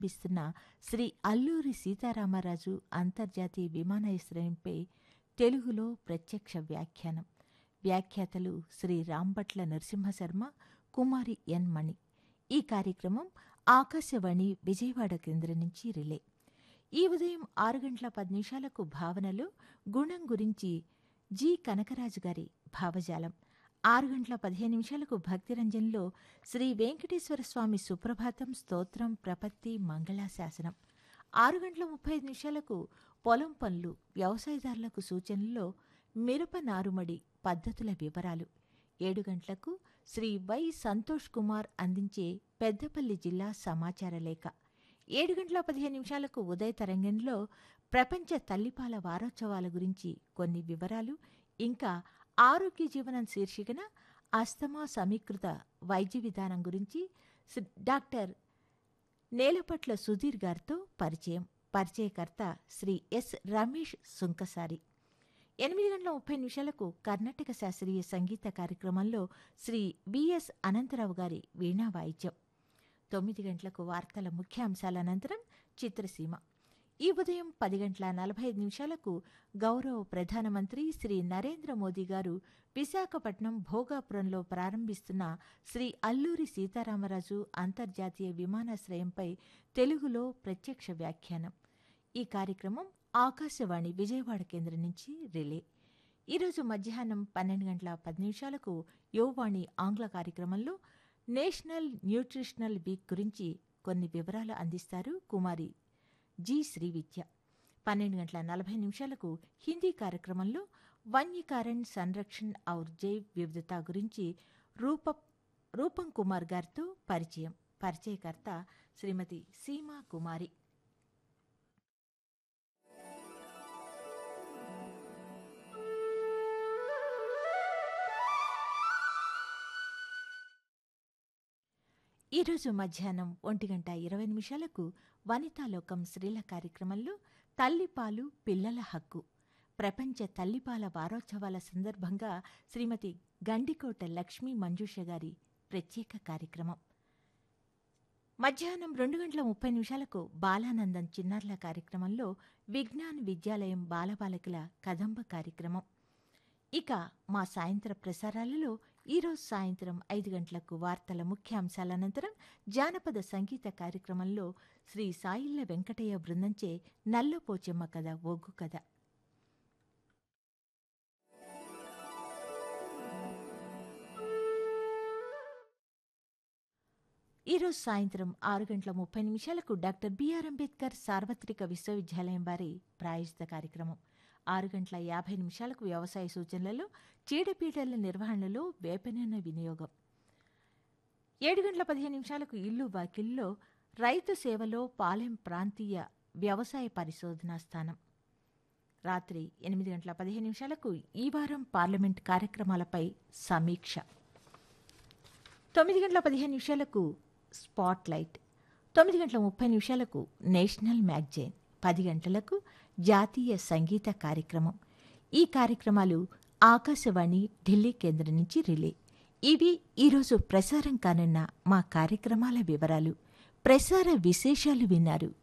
ప్రారంభిస్తున్న శ్రీ అల్లూరి సీతారామరాజు అంతర్జాతీయ విమానాశ్రయంపై తెలుగులో ప్రత్యక్ష వ్యాఖ్యానం వ్యాఖ్యాతలు శ్రీ రాంభట్ల నరసింహశర్మ కుమారి ఎన్ మణి ఈ కార్యక్రమం ఆకాశవాణి విజయవాడ కేంద్రం నుంచి రిలే ఈ ఉదయం ఆరు గంటల పది నిమిషాలకు భావనలో గుణం గురించి జి కనకరాజు గారి భావజాలం ఆరు గంటల పదిహేను నిమిషాలకు భక్తిరంజన్లో శ్రీ వెంకటేశ్వర స్వామి సుప్రభాతం స్తోత్రం ప్రపత్తి మంగళాశాసనం ఆరు గంటల ముప్పై ఐదు నిమిషాలకు పొలం పనులు వ్యవసాయదారులకు సూచనల్లో మిరప నారుమడి పద్ధతుల వివరాలు ఏడు గంటలకు శ్రీ వై సంతోష్ కుమార్ అందించే పెద్దపల్లి జిల్లా సమాచార లేఖ ఏడు గంటల పదిహేను నిమిషాలకు ఉదయ తరంగంలో ప్రపంచ తల్లిపాల వారోత్సవాల గురించి కొన్ని వివరాలు ఇంకా ఆరోగ్య జీవనం శీర్షికన అస్తమా సమీకృత వైద్య విధానం గురించి శ్రీ- డాక్టర్ నేలపట్ల సుధీర్ గారితో పరిచయం పరిచయకర్త శ్రీ ఎస్ రమేష్ సుంకసారి ఎనిమిది గంటల ముప్పై నిమిషాలకు కర్ణాటక శాస్త్రీయ సంగీత కార్యక్రమంలో శ్రీ విఎస్ అనంతరావు గారి వీణా వాయిద్యం తొమ్మిది గంటలకు వార్తల ముఖ్యాంశాల అనంతరం చిత్రసీమ ఈ ఉదయం పది గంటల నలభై ఐదు నిమిషాలకు గౌరవ ప్రధానమంత్రి శ్రీ నరేంద్ర మోదీ గారు విశాఖపట్నం భోగాపురంలో ప్రారంభిస్తున్న శ్రీ అల్లూరి సీతారామరాజు అంతర్జాతీయ విమానాశ్రయంపై తెలుగులో ప్రత్యక్ష వ్యాఖ్యానం ఈ కార్యక్రమం ఆకాశవాణి విజయవాడ కేంద్రం నుంచి రిలే ఈరోజు మధ్యాహ్నం పన్నెండు గంటల పది నిమిషాలకు యువవాణి ఆంగ్ల కార్యక్రమంలో నేషనల్ న్యూట్రిషనల్ వీక్ గురించి కొన్ని వివరాలు అందిస్తారు కుమారి జి శ్రీవిద్య పన్నెండు గంటల నలభై నిమిషాలకు హిందీ కార్యక్రమంలో వన్యకారణ్ సంరక్షణ్ ఔర్ జైవ్ వివిధత గురించి రూప రూపం కుమార్ గారితో పరిచయం పరిచయకర్త శ్రీమతి సీమా కుమారి ఈరోజు మధ్యాహ్నం ఒంటి గంట ఇరవై నిమిషాలకు వనితాలోకం స్త్రీల కార్యక్రమంలో తల్లిపాలు పిల్లల హక్కు ప్రపంచ తల్లిపాల వారోత్సవాల సందర్భంగా శ్రీమతి గండికోట లక్ష్మీ మంజుష గారి ప్రత్యేక కార్యక్రమం మధ్యాహ్నం రెండు గంటల ముప్పై నిమిషాలకు బాలానందం చిన్నారుల కార్యక్రమంలో విజ్ఞాన్ విద్యాలయం బాలబాలికల కదంబ కార్యక్రమం ఇక మా సాయంత్ర ప్రసారాలలో ఈరోజు సాయంత్రం ఐదు గంటలకు వార్తల ముఖ్యాంశాల అనంతరం జానపద సంగీత కార్యక్రమంలో శ్రీ సాయిల్ల వెంకటయ్య బృందంచే నల్లపోచెమ్మ కథ ఒగ్గు కథ ఈరోజు సాయంత్రం ఆరు గంటల ముప్పై నిమిషాలకు డాక్టర్ బిఆర్ అంబేద్కర్ సార్వత్రిక విశ్వవిద్యాలయం వారి ప్రాయోజిత కార్యక్రమం ఆరు గంటల యాభై నిమిషాలకు వ్యవసాయ సూచనలలో చీడపీడల నిర్వహణలో వేపనూనె వినియోగం ఏడు గంటల పదిహేను నిమిషాలకు ఇల్లు వాకిల్లో రైతు సేవలో పాలెం ప్రాంతీయ వ్యవసాయ పరిశోధనా స్థానం రాత్రి ఎనిమిది గంటల పదిహేను నిమిషాలకు ఈ వారం పార్లమెంట్ కార్యక్రమాలపై సమీక్ష తొమ్మిది గంటల పదిహేను నిమిషాలకు స్పాట్ లైట్ తొమ్మిది గంటల ముప్పై నిమిషాలకు నేషనల్ మ్యాగజైన్ పది గంటలకు జాతీయ సంగీత కార్యక్రమం ఈ కార్యక్రమాలు ఆకాశవాణి ఢిల్లీ కేంద్రం నుంచి రిలే ఇవి ఈరోజు ప్రసారం కానున్న మా కార్యక్రమాల వివరాలు ప్రసార విశేషాలు విన్నారు